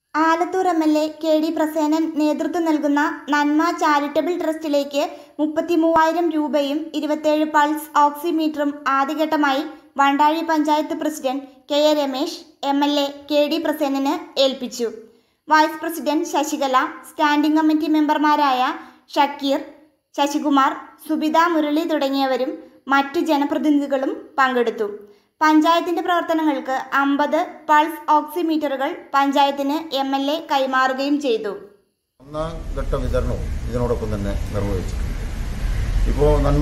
Alathur M L A K D Prasenan നേതൃത്വം നൽകുന്ന Nanma charitable ട്രസ്റ്റിലേക്ക് മുപ്പത്തി മൂവായിരം രൂപയും ഇരുപത്തേഴ് പൾസ് ഓക്സിമീറ്ററും ആദ്യഘട്ടമായി Vandazhi panchayat president K A Ramesh M L A K D പ്രസേനന് ഏൽപ്പിച്ചു vice president Sasikala standing committee മെമ്പർമാരായ ഷക്കീർ ശശികുമാർ സുബിത മുരളി തുടങ്ങിയവരും മറ്റ് ജനപ്രതിനിധികളും പങ്കെടുത്തു പഞ്ചായത്തിന്റെ പ്രവർത്തനങ്ങൾക്ക് അമ്പത് പൾസ് ഓക്സിമീറ്ററുകൾ പഞ്ചായത്തിന് എം എൽ എ കൈമാറുകയും ചെയ്തു ഒന്നാം ഘട്ട വിതരണവും ഇതിനോടൊപ്പം തന്നെ നിർവഹിച്ചിട്ടുണ്ട് ഇപ്പോൾ നന്മ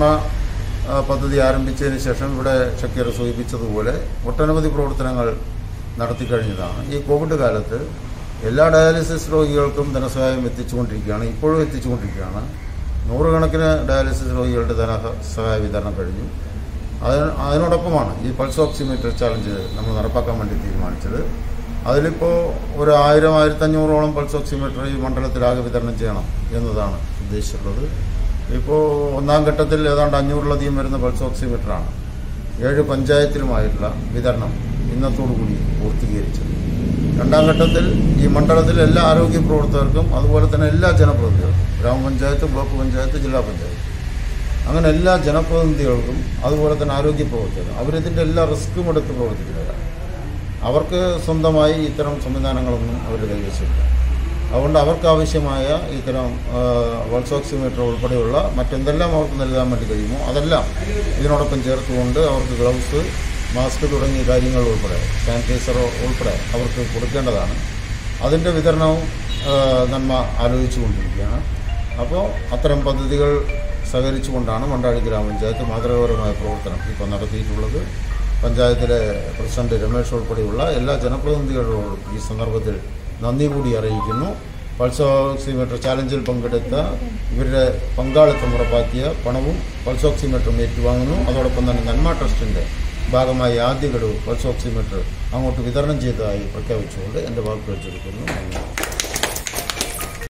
ആ, പദ്ധതി ആരംഭിച്ചതിന് ശേഷം ഇവിടെ ഷക്കീർ സൂചിപ്പിച്ചതുപോലെ ഒട്ടനവധി പ്രവർത്തനങ്ങൾ നടത്തിക്കഴിഞ്ഞതാണ് ഈ കോവിഡ് കാലത്ത് എല്ലാ ഡയാലിസിസ് രോഗികൾക്കും ധനസഹായം എത്തിച്ചുകൊണ്ടിരിക്കുകയാണ് ഇപ്പോഴും എത്തിച്ചുകൊണ്ടിരിക്കുകയാണ് നൂറുകണക്കിന് ഡയാലിസിസ് രോഗികളുടെ ധനസഹായ വിതരണം കഴിഞ്ഞു അതിന് അതിനോടൊപ്പമാണ് ഈ പൾസ് ഓക്സിമീറ്റർ ചാലഞ്ച് നമ്മൾ നടപ്പാക്കാൻ വേണ്ടി തീരുമാനിച്ചത് അതിലിപ്പോൾ ഒരു ആയിരം ആയിരത്തഞ്ഞൂറോളം പൾസ് ഓക്സിമീറ്റർ ഈ മണ്ഡലത്തിലാകെ വിതരണം ചെയ്യണം എന്നതാണ് ഉദ്ദേശിച്ചിട്ടുള്ളത് ഇപ്പോൾ ഒന്നാം ഘട്ടത്തിൽ ഏതാണ്ട് അഞ്ഞൂറിലധികം വരുന്ന പൾസ് ഓക്സിമീറ്ററാണ് ഏഴ് പഞ്ചായത്തിലുമായിട്ടുള്ള വിതരണം ഇന്നത്തോടുകൂടി പൂർത്തീകരിച്ചത് രണ്ടാം ഘട്ടത്തിൽ ഈ മണ്ഡലത്തിലെ എല്ലാ ആരോഗ്യ പ്രവർത്തകർക്കും അതുപോലെ തന്നെ എല്ലാ ജനപ്രതിനിധികൾക്കും ഗ്രാമപഞ്ചായത്ത് ബ്ലോക്ക് പഞ്ചായത്ത് ജില്ലാ പഞ്ചായത്ത് അങ്ങനെ എല്ലാ ജനപ്രതിനിധികൾക്കും അതുപോലെ തന്നെ ആരോഗ്യ പ്രവർത്തകർ അവരിതിൻ്റെ എല്ലാ റിസ്ക്കും എടുത്ത് പ്രവർത്തിക്കുന്നവരാണ് അവർക്ക് സ്വന്തമായി ഇത്തരം സംവിധാനങ്ങളൊന്നും അവർ കൈവശമില്ല അതുകൊണ്ട് അവർക്ക് ആവശ്യമായ ഇത്തരം വൾസ് ഓക്സിമീറ്റർ ഉൾപ്പെടെയുള്ള മറ്റെന്തെല്ലാം അവർക്ക് നൽകാൻ വേണ്ടി കഴിയുമോ അതെല്ലാം ഇതിനോടൊപ്പം ചേർത്തുകൊണ്ട് അവർക്ക് ഗ്ലൗസ് മാസ്ക് തുടങ്ങിയ കാര്യങ്ങൾ ഉൾപ്പെടെ സാനിറ്റൈസർ ഉൾപ്പെടെ അവർക്ക് കൊടുക്കേണ്ടതാണ് അതിൻ്റെ വിതരണവും ആ, നന്മ ആലോചിച്ചു കൊണ്ടിരിക്കുകയാണ് അപ്പോൾ അത്തരം പദ്ധതികൾ സഹകരിച്ചുകൊണ്ടാണ് മണ്ടാഴി ഗ്രാമപഞ്ചായത്ത് മാതൃകാപരമായ പ്രവർത്തനം ഇപ്പോൾ നടത്തിയിട്ടുള്ളത് പഞ്ചായത്തിലെ പ്രസിഡന്റ് രമേശ് ഉൾപ്പെടെയുള്ള എല്ലാ ജനപ്രതിനിധികളോടും ഈ സന്ദർഭത്തിൽ നന്ദി കൂടി അറിയിക്കുന്നു പൾസ് ഓക്സിമീറ്റർ ചാലഞ്ചിൽ പങ്കെടുത്ത ഇവരുടെ പങ്കാളിത്തം ഉറപ്പാക്കിയ പണവും പൾസ് ഓക്സിമീറ്ററും ഏറ്റുവാങ്ങുന്നു അതോടൊപ്പം തന്നെ നന്മ ട്രസ്റ്റിൻ്റെ ഭാഗമായി ആദ്യ ഗഡു പൾസ് ഓക്സിമീറ്റർ അങ്ങോട്ട് വിതരണം ചെയ്തതായി പ്രഖ്യാപിച്ചുകൊണ്ട് എൻ്റെ വാക്കുകൾ ചുരുക്കുന്നു നന്ദി